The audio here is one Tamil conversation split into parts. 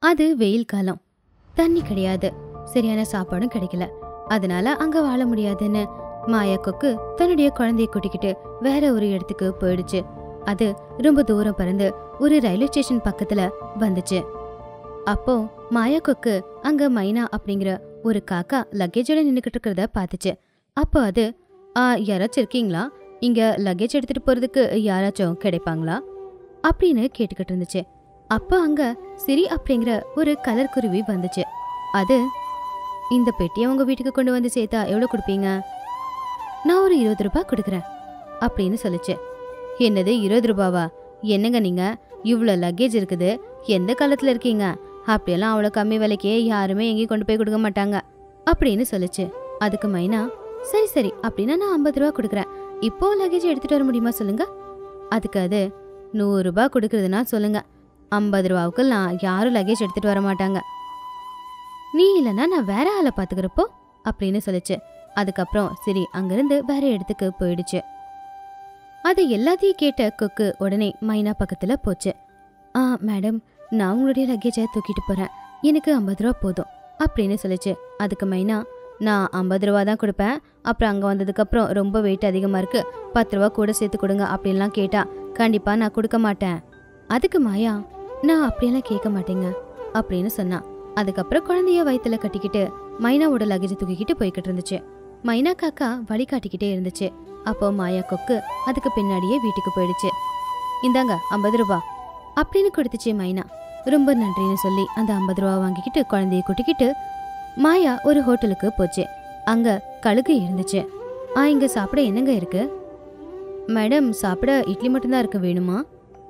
அது வெயில் காலம் தண்ணி கிடையாது சரியான சாப்பாடும் கிடைக்கல அதனால அங்க வாழ முடியாதுன்னு மாயா கொக்கு தன்னுடைய குழந்தைய கூட்டிக்கிட்டு வேற ஒரு இடத்துக்கு போயிடுச்சு அது ரொம்ப தூரம் பறந்து ஒரு ரயில்வே ஸ்டேஷன் பக்கத்துல வந்துச்சு அப்போ மாயா கொக்கு அங்க மைனா அப்படிங்கிற ஒரு காக்கா லக்கேஜோட நின்னுக்கிட்டு இருக்கிறத பார்த்துச்சு அப்போ அது ஆ யாராச்சும் இருக்கீங்களா இங்க லக்கேஜ் எடுத்துட்டு போறதுக்கு யாராச்சும் கிடைப்பாங்களா அப்படின்னு கேட்டுக்கிட்டு இருந்துச்சு அப்போ அங்க சிரி அப்படிங்கிற ஒரு கலர் குருவி வந்துச்சு அது இந்த பெட்டியை உங்க வீட்டுக்கு கொண்டு வந்து சேர்த்தா எவ்வளோ கொடுப்பீங்க நான் ஒரு இருபது ரூபாய் கொடுக்குறேன் அப்படின்னு சொல்லுச்சு என்னது இருபது ரூபாவா என்னங்க நீங்க இவ்வளோ லக்கேஜ் இருக்குது எந்த காலத்துல இருக்கீங்க அப்படியெல்லாம் அவ்வளோ கம்மி விலைக்கே யாருமே எங்கேயும் கொண்டு போய் கொடுக்க மாட்டாங்க அப்படின்னு சொல்லுச்சு அதுக்கு மைனா சரி சரி அப்படின்னா நான் ஐம்பது ரூபா கொடுக்குறேன் இப்போ லக்கேஜ் எடுத்துட்டு வர முடியுமா சொல்லுங்க அதுக்கு அது நூறு ரூபாய் கொடுக்குறதுனா சொல்லுங்க ஐம்பது ரூபாவுக்கு நான் யாரும் லக்கேஜ் எடுத்துட்டு வர மாட்டாங்க நீ இல்லைன்னா நான் வேற ஆளை பார்த்துக்கிறப்போ அப்படின்னு சொல்லுச்சு அதுக்கப்புறம் சரி அங்கிருந்து வேற இடத்துக்கு போயிடுச்சு அது எல்லாத்தையும் கேட்ட கொக்கு உடனே மைனா பக்கத்துல போச்சு ஆ மேடம் நான் உங்களுடைய லக்கேஜை தூக்கிட்டு போறேன் எனக்கு ஐம்பது ரூபா போதும் அப்படின்னு சொல்லுச்சு அதுக்கு மைனா நான் ஐம்பது ரூபா தான் கொடுப்பேன் அப்புறம் அங்கே வந்ததுக்கப்புறம் ரொம்ப வெயிட் அதிகமாக இருக்கு பத்து ரூபா கூட சேர்த்து கொடுங்க அப்படின்லாம் கேட்டா கண்டிப்பா நான் கொடுக்க மாட்டேன் அதுக்கு மாயா நான் அப்படியெல்லாம் கேட்க மாட்டேங்க அப்படின்னு சொன்னான் அதுக்கப்புறம் குழந்தைய வயித்துல கட்டிக்கிட்டு மைனாவோட லக்கேஜ் தூக்கிக்கிட்டு போய்கிட்டு இருந்துச்சு மைனா காக்கா வழி காட்டிக்கிட்டே இருந்துச்சு அப்போ மாயா கொக்கு அதுக்கு பின்னாடியே வீட்டுக்கு போயிடுச்சு இந்தாங்க ஐம்பது ரூபா அப்படின்னு கொடுத்துச்சு மைனா ரொம்ப நன்றின்னு சொல்லி அந்த ஐம்பது ரூபா வாங்கிக்கிட்டு குழந்தைய கூட்டிக்கிட்டு மாயா ஒரு ஹோட்டலுக்கு போச்சு அங்க கழுகு இருந்துச்சு ஆ இங்க சாப்பிட என்னங்க இருக்கு மேடம் சாப்பிட இட்லி மட்டும்தான் இருக்கு வேணுமா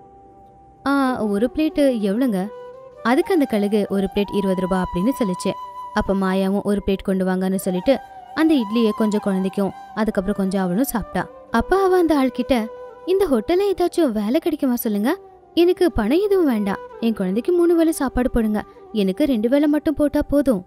ஆ ஒரு பிளேட்டு எவ்வளோங்க அதுக்கு அந்த கழுகு ஒரு பிளேட் இருபது ரூபாய் அப்படின்னு சொல்லுச்சு அப்போ மாயாவும் ஒரு பிளேட் கொண்டு வாங்கன்னு சொல்லிட்டு அந்த இட்லியை கொஞ்சம் குழந்தைக்கும் அதுக்கப்புறம் கொஞ்சம் அவளும் சாப்பிட்டா அப்ப அவ அந்த ஆள்கிட்ட இந்த ஹோட்டல்ல ஏதாச்சும் வேலை கிடைக்குமா சொல்லுங்க எனக்கு பணம் எதுவும் வேண்டாம் என் குழந்தைக்கு மூணு வேளை சாப்பாடு போடுங்க எனக்கு ரெண்டு வேளை மட்டும் போட்டா போதும்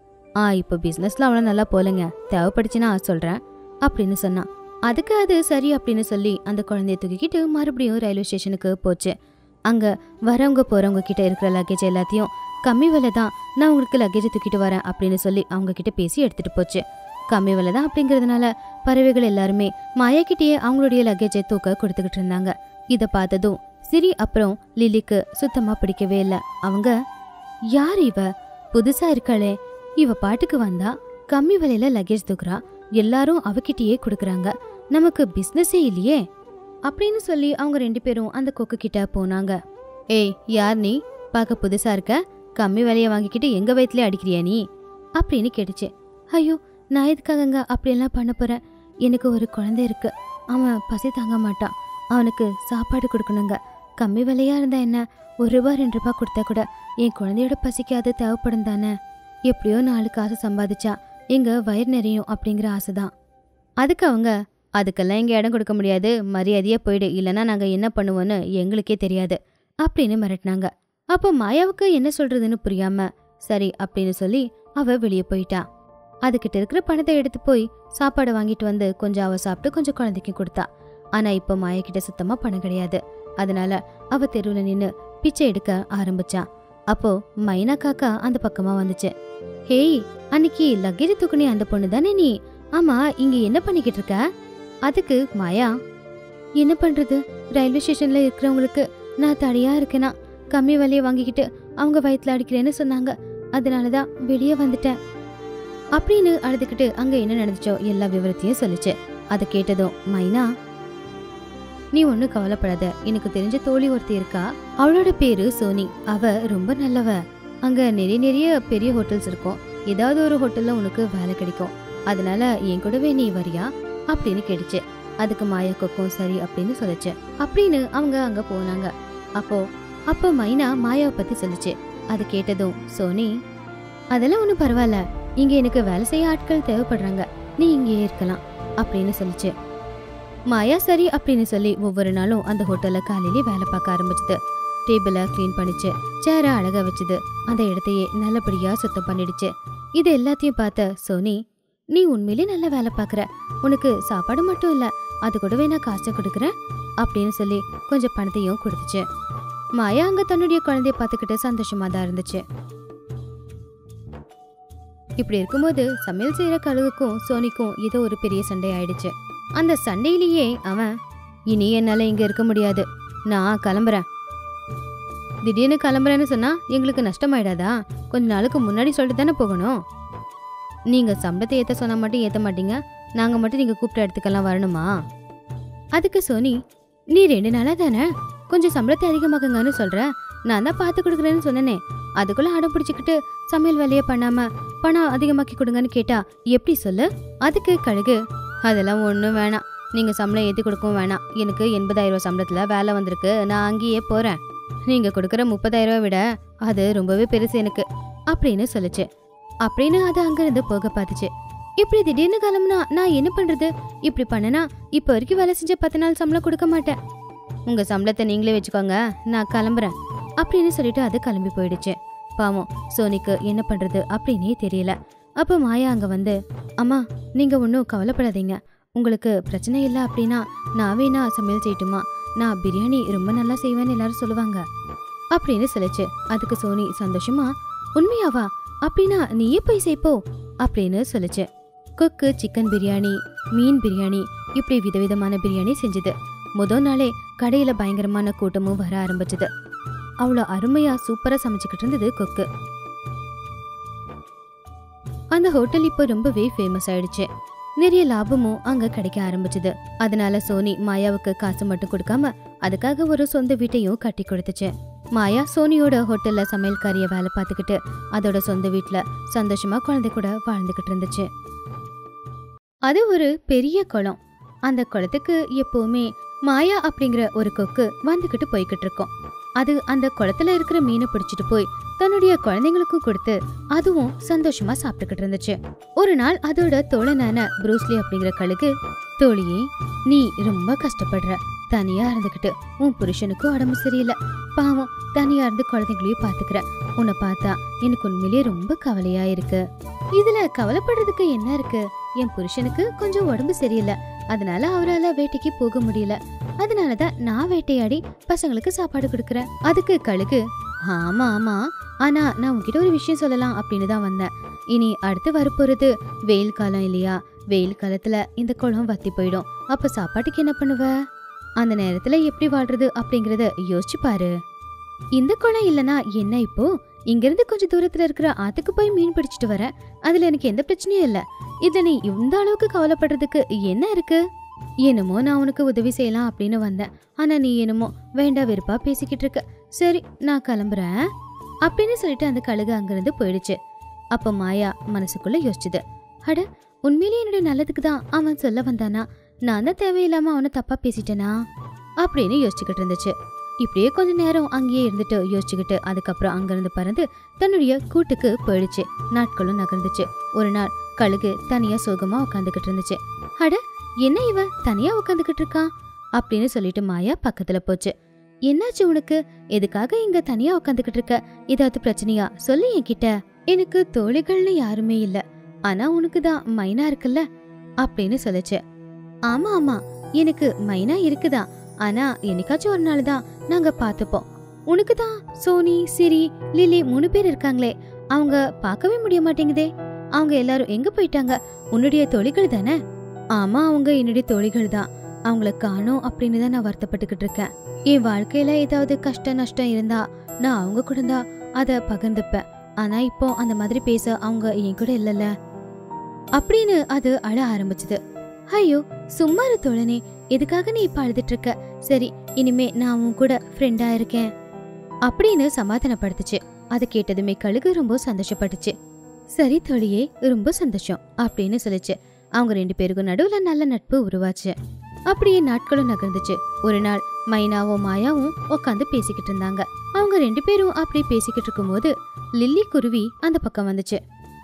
ஆ இப்போ பிஸ்னஸ்ல அவ்வளோ நல்லா போலங்க தேவைப்படுச்சுன்னா சொல்றேன் அப்படின்னு சொன்னான் அதுக்கு அது சரி அப்படின்னு சொல்லி அந்த குழந்தைய தூக்கிக்கிட்டு மறுபடியும் ரயில்வே ஸ்டேஷனுக்கு போச்சு அங்க வரவங்க போறவங்க கிட்ட இருக்கிற லக்கேஜ் எல்லாத்தையும் கம்மி விலை தான் நான் உங்களுக்கு லக்கேஜ் தூக்கிட்டு வரேன் அப்படின்னு சொல்லி அவங்க கிட்ட பேசி எடுத்துட்டு போச்சு கம்மி விலை தான் அப்படிங்கறதுனால பறவைகள் எல்லாருமே மாயா கிட்டேயே அவங்களுடைய லக்கேஜை தூக்க கொடுத்துக்கிட்டு இருந்தாங்க இத பார்த்ததும் சிரி அப்புறம் லிலிக்கு சுத்தமா பிடிக்கவே இல்ல அவங்க யார் இவ புதுசா இருக்காளே இவ பாட்டுக்கு வந்தா கம்மி விலையில லக்கேஜ் தூக்குறா எல்லாரும் அவகிட்டயே கொடுக்கறாங்க நமக்கு பிசினஸே இல்லையே அப்படின்னு சொல்லி அவங்க ரெண்டு பேரும் அந்த கொக்கு கிட்ட போனாங்க ஏய் யார் நீ பார்க்க புதுசா இருக்க கம்மி விலைய வாங்கிக்கிட்டு எங்க வயிற்றுல அடிக்கிறியா நீ அப்படின்னு கேட்டுச்சு ஐயோ நான் எதுக்காகங்க அப்படியெல்லாம் பண்ண போறேன் எனக்கு ஒரு குழந்தை இருக்கு அவன் பசி தாங்க மாட்டான் அவனுக்கு சாப்பாடு கொடுக்கணுங்க கம்மி விலையா இருந்தா என்ன ஒரு ரூபா ரெண்டு ரூபா கொடுத்தா கூட என் குழந்தையோட பசிக்கு அது தேவைப்படும் தானே எப்படியோ நாலு காசு சம்பாதிச்சா எங்க வயிறு நிறையும் அப்படிங்கிற ஆசைதான் அதுக்கு அவங்க அதுக்கெல்லாம் எங்க இடம் கொடுக்க முடியாது மரியாதையா போயிடு இல்லைன்னா நாங்க என்ன பண்ணுவோன்னு எங்களுக்கே தெரியாது அப்படின்னு மிரட்டினாங்க அப்போ மாயாவுக்கு என்ன சொல்றதுன்னு புரியாம சரி அப்படின்னு சொல்லி அவ வெளியே போயிட்டா அதுகிட்ட இருக்கிற பணத்தை எடுத்து போய் சாப்பாடு வாங்கிட்டு வந்து கொஞ்சம் அவ சாப்பிட்டு கொஞ்சம் குழந்தைக்கு கொடுத்தா ஆனா இப்போ மாயா கிட்ட சுத்தமா பணம் கிடையாது அதனால அவ தெருவுல நின்னு பிச்சை எடுக்க ஆரம்பிச்சா அப்போ மைனா காக்கா அந்த பக்கமா வந்துச்சு ஹேய் அன்னைக்கு லக்கேஜ் தூக்குனே அந்த பொண்ணு தானே நீ ஆமா இங்க என்ன பண்ணிக்கிட்டு இருக்க அதுக்கு மாயா என்ன பண்றது ரயில்வே ஸ்டேஷன்ல இருக்கிறவங்களுக்கு நான் தடையா இருக்கேனா கம்மி விலையை வாங்கிக்கிட்டு அவங்க வயித்துல அடிக்கிறேன்னு சொன்னாங்க அதனாலதான் வெளியே வந்துட்டேன் அப்படின்னு அழுதுகிட்டு அங்க என்ன நடந்துச்சோ எல்லா விவரத்தையும் சொல்லுச்சு அதை கேட்டதும் மைனா நீ ஒன்றும் கவலைப்படாத எனக்கு தெரிஞ்ச தோழி ஒருத்தி இருக்கா அவளோட பேரு சோனி அவ ரொம்ப நல்லவ அங்க நிறைய நிறைய பெரிய ஹோட்டல்ஸ் இருக்கும் ஏதாவது ஒரு ஹோட்டல்ல உனக்கு வேலை கிடைக்கும் அதனால என் கூடவே நீ வரியா அப்படின்னு கேட்டுச்சு அதுக்கு மாயா கொக்கும் சரி அப்படின்னு சொல்லுச்சு அப்படின்னு அவங்க அங்க போனாங்க அப்போ அப்போ மைனா மாயாவை பத்தி சொல்லுச்சு அது கேட்டதும் சோனி அதெல்லாம் ஒன்றும் பரவாயில்ல இங்க எனக்கு வேலை செய்ய ஆட்கள் தேவைப்படுறாங்க நீ இங்கேயே இருக்கலாம் அப்படின்னு சொல்லுச்சு மாயா சரி அப்படின்னு சொல்லி ஒவ்வொரு நாளும் அந்த ஹோட்டல்ல காலையிலே வேலை பார்க்க ஆரம்பிச்சது டேபிளை க்ளீன் பண்ணிச்சு சேரை அழகா வச்சுது அந்த இடத்தையே நல்லபடியா சுத்தம் பண்ணிடுச்சு இது எல்லாத்தையும் பார்த்த சோனி நீ உண்மையிலே நல்ல வேலை பார்க்குற உனக்கு சாப்பாடு மட்டும் இல்ல அது கூடவே நான் காசை கொடுக்குறேன் அப்படின்னு சொல்லி கொஞ்சம் பணத்தையும் கொடுத்துச்சு மாயா அங்க தன்னுடைய குழந்தைய பார்த்துக்கிட்டு சந்தோஷமா தான் இருந்துச்சு இப்படி இருக்கும்போது சமையல் செய்யற கழுகுக்கும் சோனிக்கும் ஏதோ ஒரு பெரிய சண்டை ஆயிடுச்சு அந்த சண்டையிலேயே அவன் இனி என்னால இங்க இருக்க முடியாது நான் கிளம்புறேன் திடீர்னு கிளம்புறேன்னு சொன்னா எங்களுக்கு நஷ்டமாயிடாதா கொஞ்ச நாளுக்கு முன்னாடி சொல்லிட்டு தானே போகணும் நீங்க சம்பளத்தை ஏத்த சொன்னா மட்டும் ஏத்த மாட்டீங்க நாங்க மட்டும் நீங்க கூப்பிட்ட இடத்துக்கெல்லாம் வரணுமா அதுக்கு சோனி நீ ரெண்டு நாளா தானே கொஞ்சம் சம்பளத்தை அதிகமாக்குங்கன்னு சொல்ற நான் தான் பார்த்து கொடுக்குறேன்னு சொன்னனே அதுக்குள்ள அடம் பிடிச்சிக்கிட்டு சமையல் வேலையை பண்ணாம பணம் அதிகமாக்கி கொடுங்கன்னு கேட்டா எப்படி சொல்லு அதுக்கு கழுகு அதெல்லாம் ஒன்றும் வேணாம் நீங்க சம்பளம் ஏற்றி கொடுக்கவும் வேணாம் எனக்கு எண்பதாயிரம் ரூபாய் சம்பளத்துல வேலை வந்திருக்கு நான் அங்கேயே போறேன் நீங்க கொடுக்குற முப்பதாயிரம் ரூபாய் விட அது ரொம்பவே பெருசு எனக்கு அப்படின்னு சொல்லுச்சு அப்படின்னு அது அங்கிருந்து போக பார்த்துச்சு இப்படி திடீர்னு கிளம்புனா நான் என்ன பண்றது இப்படி பண்ணனா இப்ப வரைக்கும் வேலை செஞ்ச பத்து நாள் சம்பளம் கொடுக்க மாட்டேன் உங்க சம்பளத்தை நீங்களே வச்சுக்கோங்க நான் கிளம்புறேன் அப்படின்னு சொல்லிட்டு அது கிளம்பி போயிடுச்சு பாவம் சோனிக்கு என்ன பண்றது அப்படின்னே தெரியல அப்போ மாயா அங்க வந்து அம்மா நீங்க ஒன்றும் கவலைப்படாதீங்க உங்களுக்கு பிரச்சனை இல்லை அப்படின்னா நான் வேணா சமையல் செய்யட்டுமா நான் பிரியாணி ரொம்ப நல்லா செய்வேன்னு எல்லாரும் சொல்லுவாங்க அப்படின்னு சொல்லுச்சு அதுக்கு சோனி சந்தோஷமா உண்மையாவா அப்படின்னா நீயே போய் செய்ப்போ அப்படின்னு சொல்லுச்சு கொக்கு சிக்கன் பிரியாணி மீன் பிரியாணி இப்படி விதவிதமான பிரியாணி செஞ்சது முதல் நாளே கடையில பயங்கரமான கூட்டமும் வர ஆரம்பிச்சது அவ்வளோ அருமையா சூப்பரா சமைச்சுக்கிட்டு இருந்தது கொக்கு அந்த ஹோட்டல் இப்போ ரொம்பவே ஃபேமஸ் ஆயிடுச்சு நிறைய லாபமும் அங்க கிடைக்க ஆரம்பிச்சது அதனால சோனி மாயாவுக்கு காசு மட்டும் கொடுக்காம அதுக்காக ஒரு சொந்த வீட்டையும் கட்டி கொடுத்துச்சு மாயா சோனியோட ஹோட்டல்ல சமையல்காரிய வேலை பார்த்துக்கிட்டு அதோட சொந்த வீட்ல சந்தோஷமா குழந்தை கூட வாழ்ந்துகிட்டு இருந்துச்சு அது ஒரு பெரிய குளம் அந்த குளத்துக்கு எப்பவுமே மாயா அப்படிங்கிற ஒரு கொக்கு வந்துகிட்டு போய்கிட்டு இருக்கும் அது அந்த குளத்துல இருக்கிற மீனை பிடிச்சிட்டு போய் தன்னுடைய குழந்தைங்களுக்கும் கொடுத்து அதுவும் சந்தோஷமா சாப்பிட்டுக்கிட்டு இருந்துச்சு ஒரு நாள் அதோட தோழனான ப்ரூஸ்லி அப்படிங்கிற கழுகு தோழியே நீ ரொம்ப கஷ்டப்படுற தனியா இருந்துகிட்டு உன் புருஷனுக்கும் உடம்பு சரியில்லை பாவம் தனியா இருந்து குழந்தைங்களையும் பாத்துக்கிற உன்னை பார்த்தா எனக்கு உண்மையிலேயே ரொம்ப கவலையா இருக்கு இதுல கவலைப்படுறதுக்கு என்ன இருக்கு என் புருஷனுக்கு கொஞ்சம் உடம்பு சரியில்லை அதனால அவரால வேட்டைக்கு போக முடியல அதனாலதான் நான் வேட்டையாடி பசங்களுக்கு சாப்பாடு கொடுக்கறேன் அதுக்கு கழுகு ஆமா ஆமா ஆனா நான் உன்கிட்ட ஒரு விஷயம் சொல்லலாம் அப்படின்னு தான் வந்தேன் இனி அடுத்து வரப்போறது வெயில் காலம் இல்லையா வெயில் காலத்துல இந்த குளம் வத்தி போயிடும் அப்ப சாப்பாட்டுக்கு என்ன பண்ணுவ அந்த நேரத்துல எப்படி வாழ்றது அப்படிங்கறத யோசிச்சு பாரு இந்த குளம் இல்லனா என்ன இப்போ இங்கிருந்து கொஞ்சம் தூரத்துல இருக்கிற ஆத்துக்கு போய் மீன் பிடிச்சிட்டு வரேன் அதுல எனக்கு எந்த பிரச்சனையும் இல்ல இத நீ இந்த அளவுக்கு கவலைப்படுறதுக்கு என்ன இருக்கு என்னமோ நான் உனக்கு உதவி செய்யலாம் அப்படின்னு வந்தேன் ஆனா நீ என்னமோ வேண்டா வெறுப்பா பேசிக்கிட்டு இருக்க சரி நான் கிளம்புறேன் அப்படின்னு சொல்லிட்டு அந்த கழுகு அங்கிருந்து போயிடுச்சு அப்ப மாயா மனசுக்குள்ள யோசிச்சுது அட உண்மையிலேயே என்னுடைய நல்லதுக்கு தான் அவன் சொல்ல வந்தானா நான் தான் தேவையில்லாம அவனை தப்பா பேசிட்டேனா அப்படின்னு யோசிச்சுக்கிட்டு இருந்துச்சு இப்படியே கொஞ்ச நேரம் அங்கேயே இருந்துட்டு யோசிச்சுக்கிட்டு அதுக்கப்புறம் அங்கிருந்து பறந்து தன்னுடைய கூட்டுக்கு போயிடுச்சு நாட்களும் நகர்ந்துச்சு ஒரு நாள் கழுகு தனியா சோகமா உட்காந்துக்கிட்டு இருந்துச்சு அட என்ன இவன் தனியா உட்காந்துக்கிட்டு இருக்கான் அப்படின்னு சொல்லிட்டு மாயா பக்கத்துல போச்சு என்னாச்சு உனக்கு எதுக்காக இங்க தனியா உட்காந்துக்கிட்டு இருக்க ஏதாவது பிரச்சனையா சொல்லு என்கிட்ட எனக்கு தோழிகள்னு யாருமே இல்ல ஆனா உனக்கு தான் மைனா இருக்குல்ல அப்படின்னு சொல்லுச்சு ஆமா ஆமா எனக்கு மைனா இருக்குதா ஆனா என்னைக்காச்சும் ஒரு நாள் தான் நாங்க பாத்துப்போம் உனக்கு தான் சோனி சிரி லிலி மூணு பேர் இருக்காங்களே அவங்க பார்க்கவே முடிய மாட்டேங்குதே அவங்க எல்லாரும் எங்க போயிட்டாங்க உன்னுடைய தோழிகள் தானே ஆமா அவங்க என்னுடைய தோழிகள் தான் அவங்கள காணோம் அப்படின்னு தான் நான் வருத்தப்பட்டுக்கிட்டு இருக்கேன் என் வாழ்க்கையில ஏதாவது கஷ்ட நஷ்டம் இருந்தா நான் அவங்க கூட தான் அதை பகிர்ந்துப்பேன் ஆனா இப்போ அந்த மாதிரி பேச அவங்க என் கூட இல்லைல்ல அப்படின்னு அது அழ ஆரம்பிச்சது ஐயோ சும்மா இரு தோழனே எதுக்காக நீ இப்ப அழுதுட்டு இருக்க சரி இனிமே நான் உன் கூட ஃப்ரெண்டா இருக்கேன் அப்படின்னு சமாதானப்படுத்துச்சு அதை கேட்டதுமே கழுகு ரொம்ப சந்தோஷப்பட்டுச்சு சரி தோழியே ரொம்ப சந்தோஷம் அப்படின்னு சொல்லுச்சு அவங்க ரெண்டு பேருக்கும் நடுவுல நல்ல நட்பு உருவாச்சு அப்படியே நாட்களும் நகர்ந்துச்சு ஒரு நாள் மைனாவும் மாயாவும் உட்காந்து பேசிக்கிட்டு இருந்தாங்க அவங்க ரெண்டு பேரும் அப்படி பேசிக்கிட்டு இருக்கும்போது லில்லி குருவி அந்த பக்கம் வந்துச்சு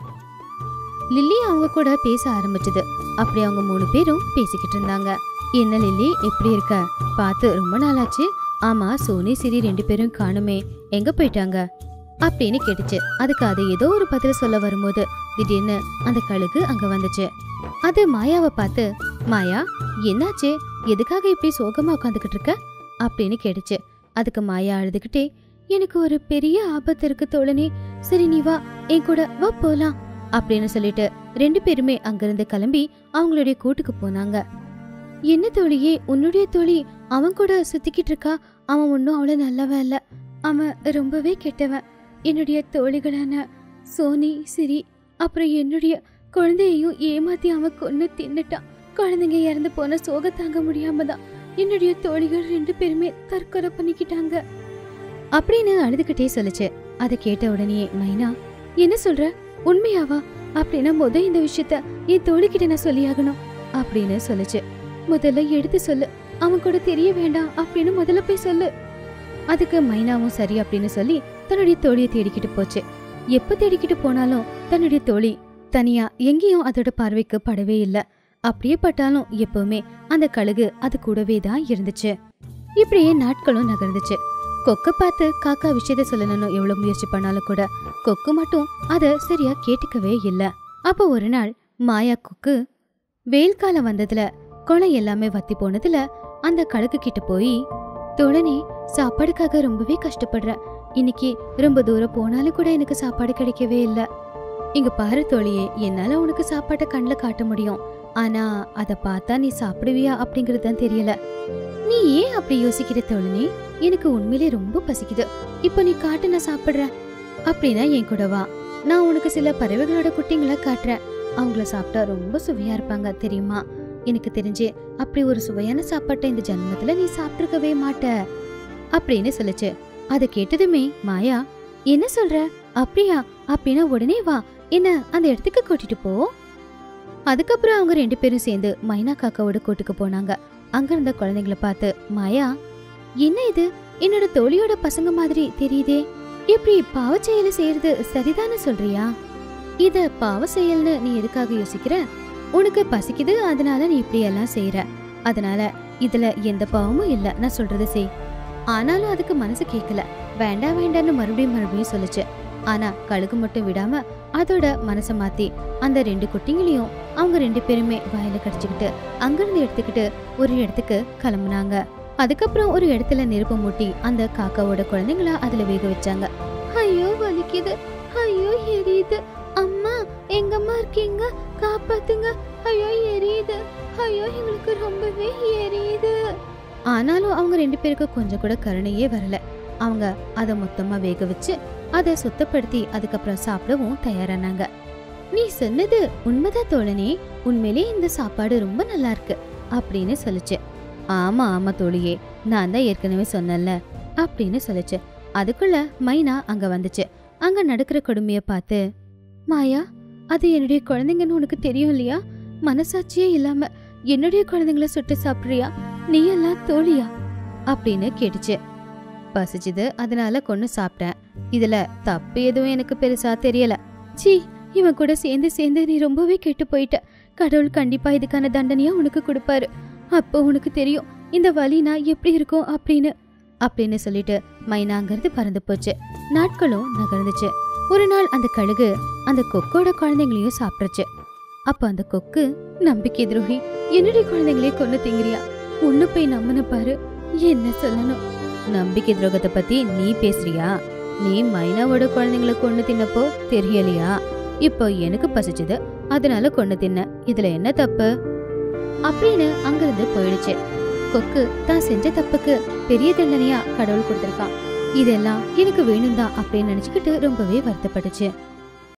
லில்லி அவங்க கூட பேச ஆரம்பிச்சது அப்படி அவங்க மூணு பேரும் பேசிக்கிட்டு இருந்தாங்க என்ன லில்லி எப்படி இருக்க பார்த்து ரொம்ப நாளாச்சு ஆமா சோனி சிரி ரெண்டு பேரும் காணுமே எங்க போயிட்டாங்க அப்படின்னு கேட்டுச்சு அதுக்கு அது ஏதோ ஒரு பதில் சொல்ல வரும்போது திடீர்னு அந்த கழுகு அங்க வந்துச்சு அது மாயாவை பார்த்து மாயா என்னாச்சு எதுக்காக இப்படி சோகமா உட்காந்துக்கிட்டு இருக்க அப்படின்னு கேட்டுச்சு அதுக்கு மாயா அழுதுகிட்டே எனக்கு ஒரு பெரிய ஆபத்து இருக்கு தோழனே சரி நீ வா என் கூட வா போலாம் அப்படின்னு சொல்லிட்டு ரெண்டு பேருமே அங்கிருந்து கிளம்பி அவங்களுடைய கூட்டுக்கு போனாங்க என்ன தோழியே உன்னுடைய தோழி அவன் கூட சுத்திக்கிட்டு இருக்கா அவன் ஒன்றும் அவ்வளோ நல்லவன் இல்ல அவன் ரொம்பவே கெட்டவன் என்னுடைய தோழிகளான சோனி சிரி அப்புறம் என்னுடைய குழந்தையையும் ஏமாத்தி அவன் கொன்னு தின்னுட்டான் குழந்தைங்க இறந்து போன சோக தாங்க முடியாம தான் என்னுடைய தோழிகள் ரெண்டு பேருமே தற்கொலை பண்ணிக்கிட்டாங்க அப்படின்னு அழுதுகிட்டே சொல்லுச்சு அதை கேட்ட உடனே மைனா என்ன சொல்ற உண்மையாவா அப்படின்னா முத இந்த விஷயத்த என் தோழிக்கிட்ட நான் சொல்லியாகணும் அப்படின்னு சொல்லுச்சு முதல்ல எடுத்து சொல்லு அவன் கூட தெரிய வேண்டாம் அப்படின்னு முதல்ல போய் சொல்லு அதுக்கு மைனாவும் சரி அப்படின்னு சொல்லி தன்னுடைய தோழியை தேடிக்கிட்டு போச்சு எப்ப தேடிக்கிட்டு போனாலும் தன்னுடைய தோழி தனியா எங்கேயும் அதோட பார்வைக்கு படவே இல்ல அப்படியே பட்டாலும் எப்பவுமே அந்த கழுகு அது கூடவே தான் இருந்துச்சு இப்படியே நாட்களும் நகர்ந்துச்சு கொக்க பார்த்து காக்கா விஷயத்த சொல்லணும்னு எவ்வளவு முயற்சி பண்ணாலும் கூட கொக்கு மட்டும் அத சரியா கேட்டுக்கவே இல்ல அப்ப ஒரு நாள் மாயா கொக்கு வெயில் காலம் வந்ததுல குளம் எல்லாமே வத்தி போனதுல அந்த கழுகு கிட்ட போய் தோழனே சாப்பாடுக்காக ரொம்பவே கஷ்டப்படுறேன் இன்னைக்கு ரொம்ப தூரம் போனாலும் கூட எனக்கு சாப்பாடு கிடைக்கவே இல்ல இங்க பாரு தோழியே என்னால உனக்கு சாப்பாட்டை கண்ணுல காட்ட முடியும் ஆனா அத பார்த்தா நீ சாப்பிடுவியா அப்படிங்கறது தான் தெரியல நீ ஏன் அப்படி யோசிக்கிற தோழனே எனக்கு உண்மையிலே ரொம்ப பசிக்குது இப்போ நீ காட்டு நான் சாப்பிடுறேன் அப்படின்னா என் கூட வா நான் உனக்கு சில பறவைகளோட குட்டிங்களை காட்டுறேன் அவங்கள சாப்பிட்டா ரொம்ப சுவையா இருப்பாங்க தெரியுமா எனக்கு தெரிஞ்சு அப்படி ஒரு சுவையான சாப்பாட்டை இந்த ஜன்மத்துல நீ சாப்பிட்டிருக்கவே மாட்ட அப்படின்னு சொல்லுச்சு அதை கேட்டதுமே மாயா என்ன சொல்ற அப்படியா அப்படின்னா உடனே வா என்ன அந்த இடத்துக்கு கூட்டிட்டு போ அதுக்கப்புறம் அவங்க ரெண்டு பேரும் சேர்ந்து மைனா காக்காவோட கூட்டுக்கு போனாங்க அங்க இருந்த குழந்தைங்கள பார்த்து மாயா என்ன இது என்னோட தோழியோட பசங்க மாதிரி தெரியுதே இப்படி பாவ செயலை செய்யறது சரிதானே சொல்றியா இத பாவ செயல்னு நீ எதுக்காக யோசிக்கிற உனக்கு பசிக்குது அதனால நீ இப்படி எல்லாம் செய்யற அதனால இதுல எந்த பாவமும் இல்ல நான் சொல்றது செய் ஆனாலும் அதுக்கு மனசு கேட்கல வேண்டாம் வேண்டாம்னு மறுபடியும் மறுபடியும் சொல்லுச்சு ஆனா கழுகு மட்டும் விடாம அதோட மனசை மாத்தி அந்த ரெண்டு குட்டிங்களையும் அவங்க ரெண்டு பேருமே வாயில கடிச்சுக்கிட்டு அங்கிருந்து எடுத்துக்கிட்டு ஒரு இடத்துக்கு கிளம்புனாங்க அதுக்கப்புறம் ஒரு இடத்துல நெருப்பு மூட்டி அந்த காக்காவோட குழந்தைங்கள அதுல வேக வச்சாங்க ஐயோ வலிக்குது ஐயோ எரியுது அம்மா எங்கம்மா இருக்கீங்க காப்பாத்துங்க ஐயோ எரியுது ஐயோ எங்களுக்கு ரொம்பவே எரியுது ஆனாலும் அவங்க ரெண்டு பேருக்கு கொஞ்சம் கூட கருணையே வரல அவங்க அதை மொத்தமா வேக வச்சு அதை சுத்தப்படுத்தி அதுக்கப்புறம் சாப்பிடவும் தயாரானாங்க நீ சொன்னது உண்மைதான் தோழனே உண்மையிலே இந்த சாப்பாடு ரொம்ப நல்லா இருக்கு அப்படின்னு சொல்லுச்சு ஆமா ஆமா தோழியே நான் தான் ஏற்கனவே சொன்னேன்ல அப்படின்னு சொல்லுச்சு அதுக்குள்ள மைனா அங்க வந்துச்சு அங்க நடக்கிற கொடுமைய பார்த்து மாயா அது என்னுடைய குழந்தைங்கன்னு உனக்கு தெரியும் இல்லையா மனசாட்சியே இல்லாம என்னுடைய குழந்தைங்கள சுட்டு சாப்பிடுறியா நீ எல்லாம் தோழியா அப்படின்னு கேட்டுச்சு பசிச்சுது அதனால கொன்னு சாப்பிட்டேன் இதுல தப்பு எதுவும் எனக்கு பெருசா தெரியல சீ இவன் கூட சேர்ந்து சேர்ந்து நீ ரொம்பவே கெட்டு போயிட்ட கடவுள் கண்டிப்பா இதுக்கான தண்டனையா உனக்கு கொடுப்பாரு அப்போ உனக்கு தெரியும் இந்த வலினா எப்படி இருக்கும் அப்படின்னு அப்படின்னு சொல்லிட்டு மைனாங்கிறது பறந்து போச்சு நாட்களும் நகர்ந்துச்சு ஒரு நாள் அந்த கழுகு அந்த கொக்கோட குழந்தைங்களையும் சாப்பிட்டுச்சு அப்ப அந்த கொக்கு நம்பிக்கை துரோகி என்னுடைய குழந்தைங்களே கொண்டு திங்கிறியா உன்னை போய் நம்பின பாரு என்ன சொல்லணும் நம்பிக்கை துரோகத்தை பத்தி நீ பேசுறியா நீ மைனாவோட குழந்தைங்கள கொண்டு தின்னப்போ தெரியலையா இப்போ எனக்கு பசிச்சுது அதனால கொண்டு தின்ன இதுல என்ன தப்பு அப்படின்னு அங்கிருந்து போயிடுச்சு கொக்கு தான் செஞ்ச தப்புக்கு பெரிய தண்டனையா கடவுள் கொடுத்திருக்கான் இதெல்லாம் எனக்கு வேணும் தான் அப்படின்னு நினைச்சுக்கிட்டு ரொம்பவே வருத்தப்பட்டுச்சு